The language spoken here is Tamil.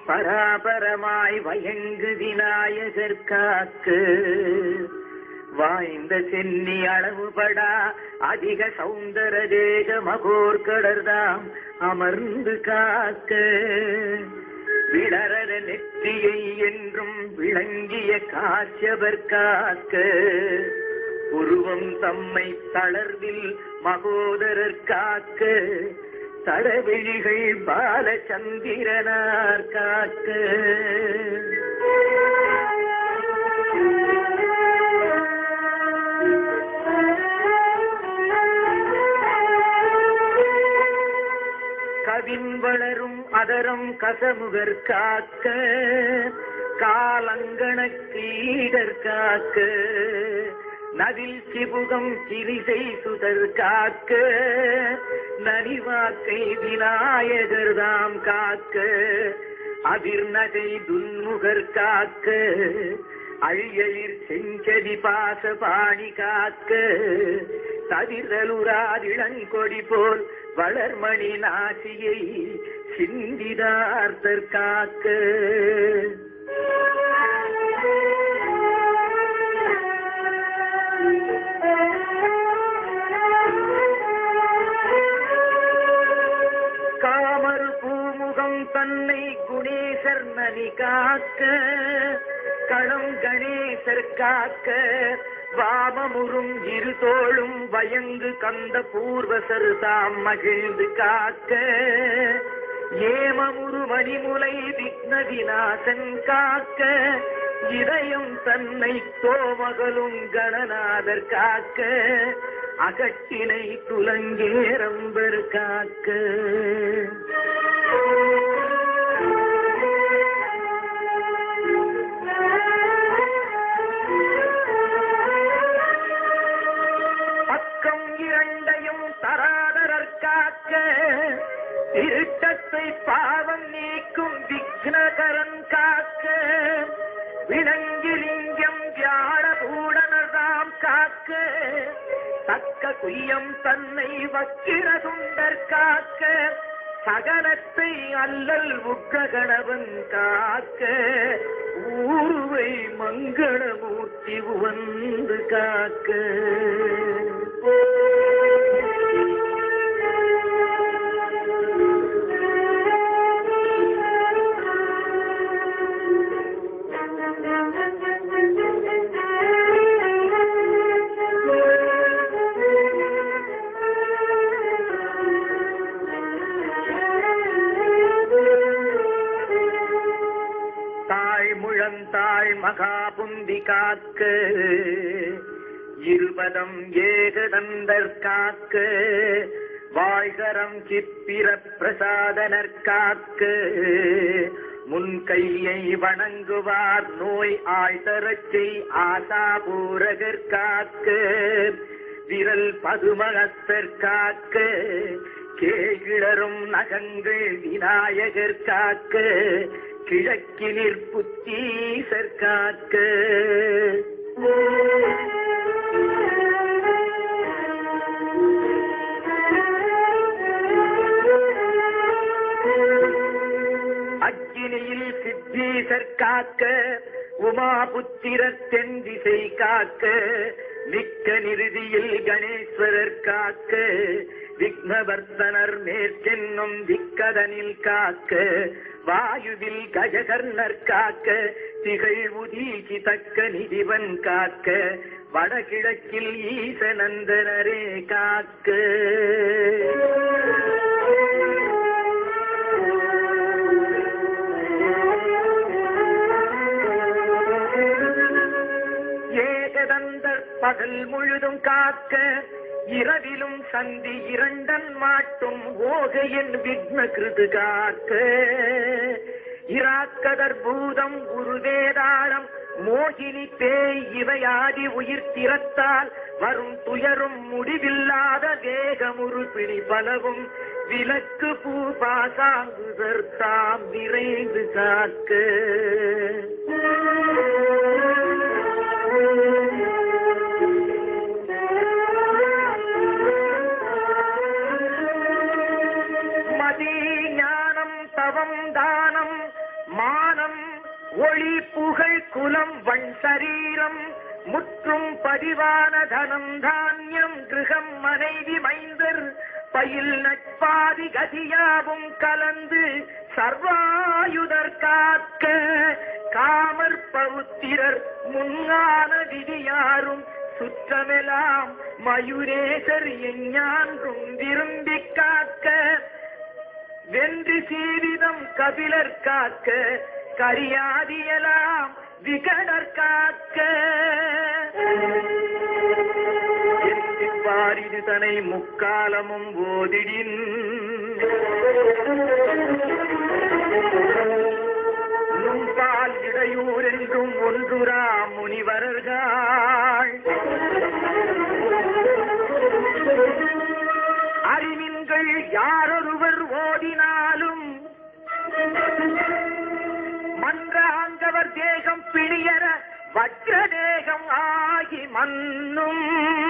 பராபரமாய் வயங்கு விநாயகர் காக்கு வாய்ந்த சென்னி அளவுபடா அதிக சௌந்தர தேக மகோர் கடர்தாம் அமர்ந்து காக்க விளரத நெற்றியை என்றும் விளங்கிய காட்சவர் காக்க உருவம் தம்மை தளர்வில் மகோதரர் காக்க தடவெளிகள் பாலச்சந்திரனார் காக்க கவின் வளரும் அதரம் கசமுகர் காக்க காலங்கண கீடர் காக்க நவில் சிபுகம் கிரிசை சுதர் காக்க நனிவாக்கை விநாயகர் தாம் காக்க அதிர்நகை துன்முகர் காக்க அழியலிர் செஞ்சதி பாச பாணி காக்க ததிரலுராதிளங்கொடி போல் வளர்மணி நாசியை சிந்திதார்த்தர் காக்க காமரு பூமுகம் தன்னை குணேசர் நனி காக்க களம் கணேசர் காக்க வாமமுறும் இரு தோளும் வயங்கு கந்த பூர்வசர் தாம் மகிழ்ந்து காக்க ஏமமுரு மணிமுலை விக்ன விநாசன் காக்க இதயம் தன்னை தோமகளும் கணநாதர் காக்க அகட்டினை துலங்கேரம்பர் காக்க பக்கம் இரண்டையும் தராதரர் காக்க திருட்டத்தை பாவம் நீக்கும் விக்னகரன் காக்க விலங்கிலிங்கம் வியாழபூடனர்தாம் காக்க தக்க குய்யம் தன்னை வக்கிர சுந்தர் காக்க சகலத்தை அல்லல் உக்ககணவன் காக்க ஊருவை மங்களமூர்த்தி உவந்து காக்க தாழ் முழந்தாள் மகாபுந்தி காக்க இருபதம் ஏகதந்தர் காக்க வாழ்கரம் சிப்பிர பிரசாதனர் காக்க முன் கையை வணங்குவார் நோய் ஆழ்தரச்சை ஆசாபூரகர் காக்க விரல் பதுமகத்தர் காக்க கேழ்கிளரும் நகங்கள் விநாயகர் காக்க கிழக்கினிற் புத்தீசர் காக்க அக்கினியில் சித்தீசர் காக்க உமாபுத்திரர் தென் திசை காக்க மிக்க நிறுதியில் கணேஸ்வரர் காக்க விக்னவர்த்தனர் மேற்கென்னும் திக்கதனில் காக்க வாயுவில் கஜகர்ணர் காக்க திகழ் உதீசி தக்க நிதிவன் காக்க வடகிழக்கில் ஈசநந்தனரே காக்க ஏகதந்தர் பகல் முழுதும் காக்க இரவிலும் சந்தி இரண்டன் மாட்டும் ஓகையின் விக்ன கிருது காக்க இராக்கதர் பூதம் உருவேதாளம் மோகினி பேய் இவையாதி உயிர் திறத்தால் வரும் துயரும் முடிவில்லாத வேகமுறு பிணி பலவும் விலக்கு பூ பாசாங்குதர் தாம் விரைந்து காக்க மதி ஞானம் தவம் தானம் ஒளி புகழ் குலம் வண் சரீரம் முற்றும் பதிவான தனம் தானியம் கிருகம் மனைவி மைந்தர் பயில் நட்பாதி கதியாவும் கலந்து சர்வாயுதர் காக்க காமர் பவுத்திரர் முன்னான விதியாரும் சுற்றமெல்லாம் மயூரேசர் எஞ்ஞான்றும் விரும்பி காக்க வென்று சீவிதம் கபிலர் காக்க கரியாதியலாம் விகடர் காக்க பாரிது தனை முக்காலமும் ஓதிடின் நும்பால் இடையூர் என்றும் ஒன்றுரா முனிவரர்கள் அறிவின்கள் யாரொருவர் ஓதினாலும் மன்ற ஆங்கவர் தேகம் பிணியர வஜ்ர தேகம் ஆகி மன்னும்